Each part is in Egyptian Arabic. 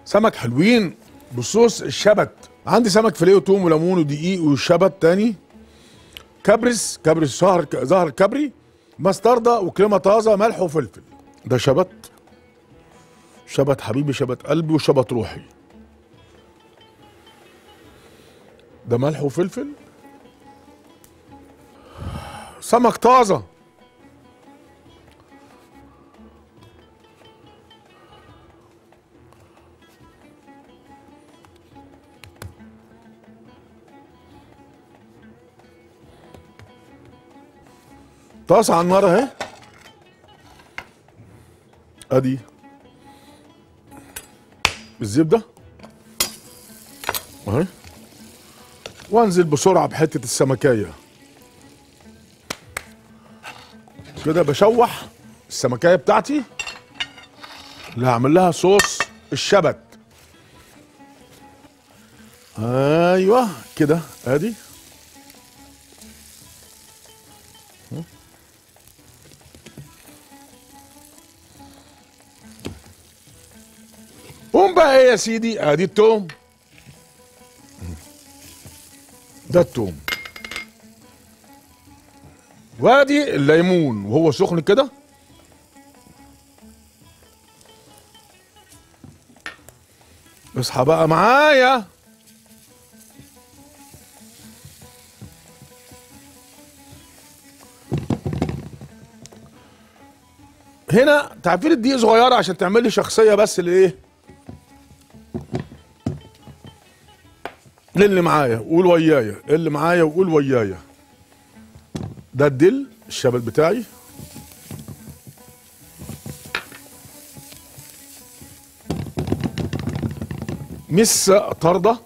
سمك حلوين بصوص الشبت عندي سمك فيليه وتوم وليمون ودقيق وشبت تاني كبرس كبرس زهر زهر كبري مستردة وكريمة طازة ملح وفلفل ده شبت شبت حبيبي شبت قلبي وشبت روحي ده ملح وفلفل سمك طازة طاسة على النار اهي ادي الزبدة اهي وانزل بسرعة بحتة السمكية كده بشوح السمكية بتاعتي اللي هعمل لها صوص الشبت ايوه كده ادي قوم بقى ايه يا سيدي ادي التوم ده التوم وادي الليمون وهو سخن كده اصحى بقى معايا هنا تعفير الدقيق صغيره عشان تعمل لي شخصيه بس لايه للي معايا قول ويايا اللي معايا وقول ويايا ده الدل الشبت بتاعي مس طردة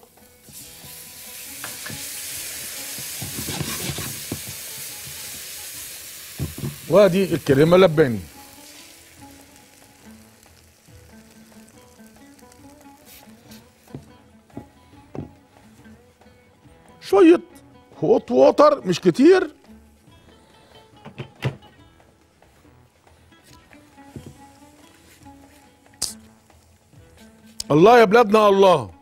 وادي الكريمة لباني شوية هوت ووتر مش كتير الله يا بلادنا الله